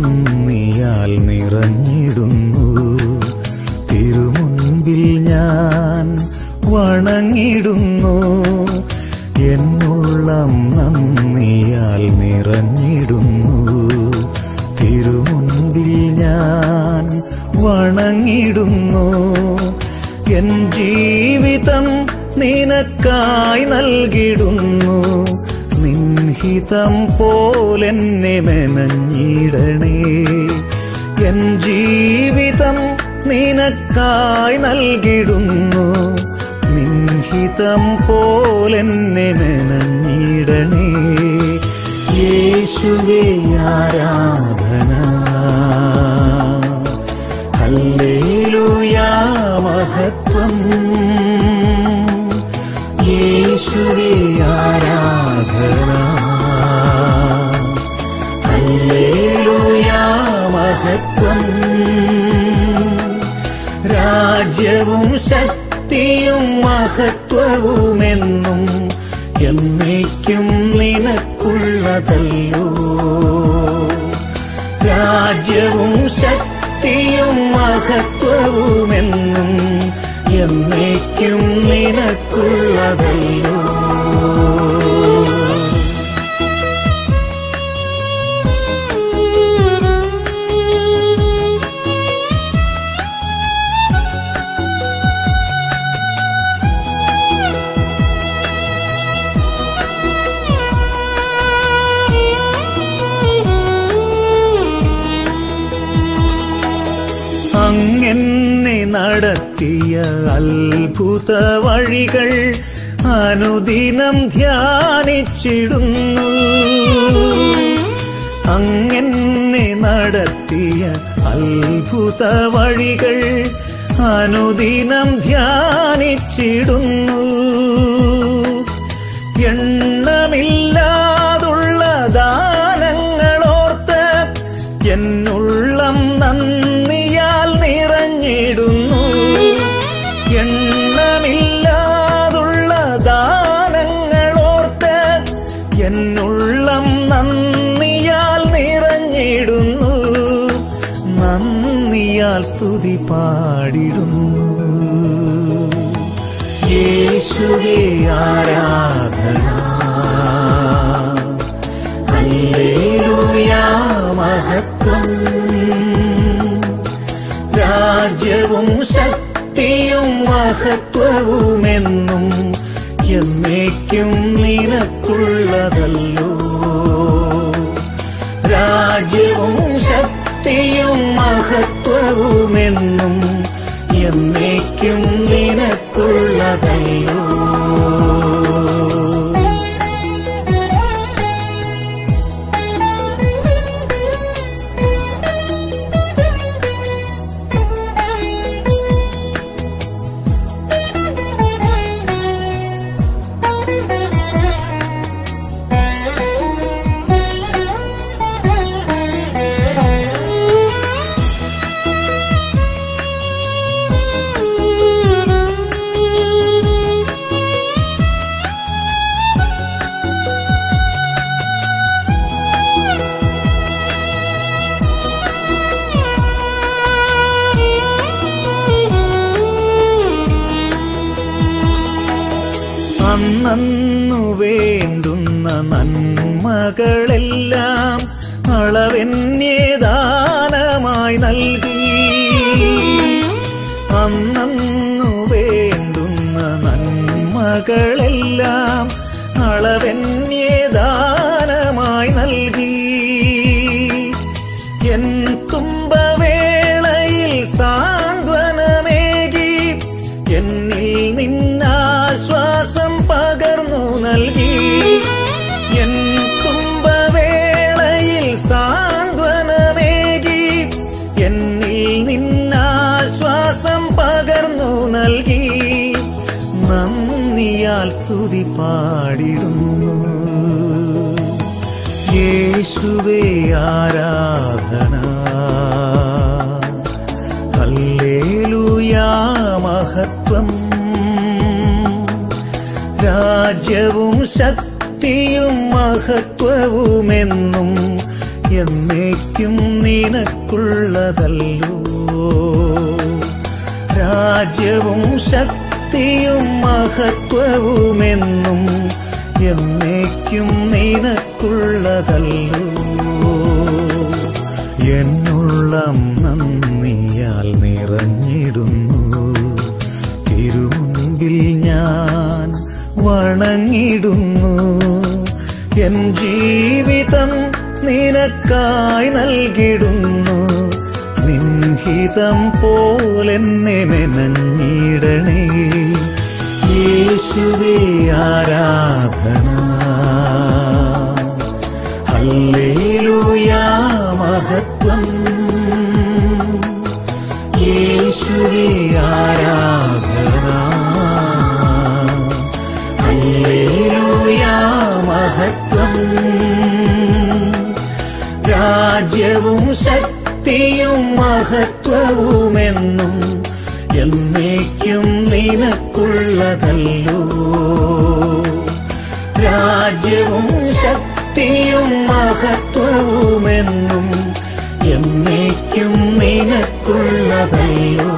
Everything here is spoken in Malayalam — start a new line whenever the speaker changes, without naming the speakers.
നന്ദിയാൽ നിറഞ്ഞിടുന്നു തിരുമുൻപിൽ ഞാൻ വണങ്ങിടുന്നു എന്നുള്ളം നന്ദിയാൽ നിറഞ്ഞിടുന്നു തിരുമുൻപിൽ ഞാൻ വണങ്ങിടുന്നു എൻ ജീവിതം നിനക്കായി നൽകിടുന്നു നിൻഹിതം പോലെന്നെ മെനഞ്ഞിടണേ എൻ ജീവിതം നിനക്കായി നൽകിടുന്നു നിൻഹിതം പോലെന്നെ മെനഞ്ഞിടണേ യേശുവേ ആരാധന ഹല്ലേലൂയാ മഹത്വം യേശുവേ ആരാധന ഹല്ലേലൂയാ മഹത്വം രാജ്യവും ശക്തിയും മഹത്വവുമെന്നും എന്നേക്കും നിനക്കുള്ളതല്ലോ രാജ്യവും ശക്തിയും മഹത്വവുമെന്നും എന്നേക്കും നിനക്കുള്ളതല്ലോ അങ്ങനെ നടത്തിയ അത്ഭുത വഴികൾ അനുദിനം ധ്യാനിച്ചിടുന്നു അങ്ങനെ നടത്തിയ അത്ഭുത വഴികൾ അനുദിനം ധ്യാനിച്ചിടുന്നു എണ്ണമില്ലാതുള്ള ദാനങ്ങളോർത്ത് എന്നുള്ളം നന്ദിയാൽ നിറഞ്ഞിടുന്നു എണ്ണമില്ലാതുള്ള ദാനങ്ങളോർത്ത് എന്നുള്ളം നന്ദിയാൽ നിറഞ്ഞിടുന്നു നന്ദിയാൽ സ്തുതി പാടിടുന്നു യേശുവേ ആരാധന ഹല്ലേലൂയാ മഹത്വം രാജ്യവും ശക്തിയും മഹത്വവുമെന്നും എന്നേക്കും നിനക്കുള്ളതല്ലോ രാജ്യവും ശക്തിയും മഹത്വവുമെന്നും എന്നേക്കും നിനക്കുള്ളതല്ലോ അന്നു വേണ്ടുന്ന നന്മകളെല്ലാം അളവെന്നേ ദാനമായി നൽകി അന്നു വേണ്ടുന്ന നന്മകളെല്ലാം അളവെന്നേ ദാനമായി നൽകി എൻ തുമ്പവേളയിൽ സാന്ത്വനമേകി എന്നിൽ നിന്നാശ്വാസം പകർന്നു നൽകി എൻ തുമ്പവേളയിൽ സാന്ത്വനമേകി എന്നിൽ നിന്നാശ്വാസം പകർന്നു നൽകി നന്ദിയാൽ സ്തുതി പാടിടുന്നു യേശുവേ ആരാധന ഹല്ലേലൂയാ മഹത്വം രാജ്യവും ശക്തിയും മഹത്വവുമെന്നും എന്നേക്കും നിനക്കുള്ളതല്ലോ രാജ്യവും ശക്തിയും മഹത്വവുമെന്നും എന്നേക്കും നിനക്കുള്ളതല്ലോ എന്നുള്ളം നന്ദിയാൽ നിറഞ്ഞിടുന്നു തിരുമുൻപിൽ ഞാൻ വണങ്ങിടുന്നു എൻ ജീവിതം നിനക്കായി നൽകിടുന്നു നിൻഹിതം പോലെന്നെ മെനഞ്ഞിടണേ യേശുവേ ആരാധന ഹല്ലേലൂയാ മഹത്വം യേശുവേ ആരാധന ഹല്ലേലൂയാ മഹത്വം രാജ്യവും ശക്തിയും മഹത്വവുമെന്നും എന്നേക്കും നിനക്കുള്ളതല്ലോ രാജ്യവും ശക്തിയും മഹത്വവുമെന്നും എന്നേക്കും നിനക്കുള്ളതല്ലോ